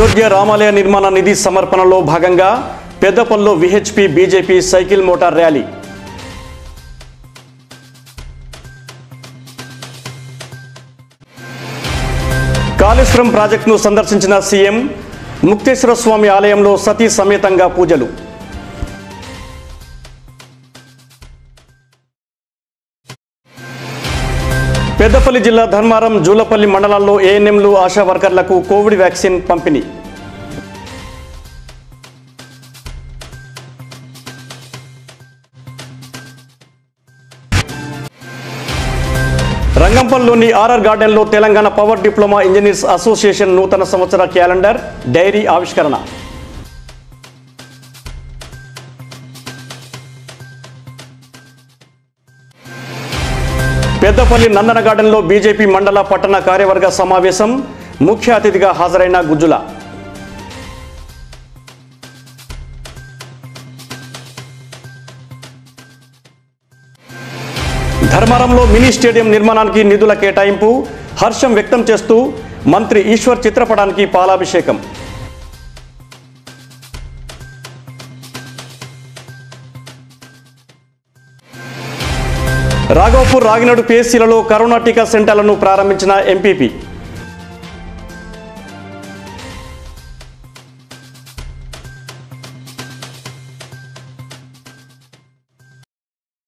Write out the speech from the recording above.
అయోధ్య రామాలయ నిర్మాణ నిధి సమర్పణలో భాగంగా పెద్దపల్లిలో VHP BJP cycle motor rally Kaleshwaram ప్రాజెక్టును సందర్శించిన సీఎం ముక్తేశ్వర స్వామి ఆలయంలో సతీ సమేతంగా పూజలు పెద్దపల్లి జిల్లా ధర్మారం జూలపల్లి మండలాల్లో ఏఎన్ఎంలు ఆశా వర్కర్లకు కోవిడ్ వ్యాక్సిన్ పంపిణీ రంగంపల్లిలోని ఆర్ఆర్ గార్డెన్లో Telangana power diploma engineers association నూతన సంవత్సర క్యాలెండర్ డైరీ ఆవిష్కరణ పెద్దపల్లి నందన గార్డెన్లో బీజేపీ మండల పట్టణ కార్యవర్గ సమావేశం ముఖ్య అతిథిగా హాజరైన గుజ్జుల ధర్మారంలో మినీ స్టేడియం నిర్మాణానికి నిధుల కేటాయింపు హర్షం వ్యక్తం చేస్తూ మంత్రి ఈశ్వర్ చిత్రపటానికి పాలాభిషేకం రాఘవపూర్ రాగినాడు పిఎస్సీలలో కరోనా టీకా సెంటర్లను ప్రారంభించిన ఎంపీపీ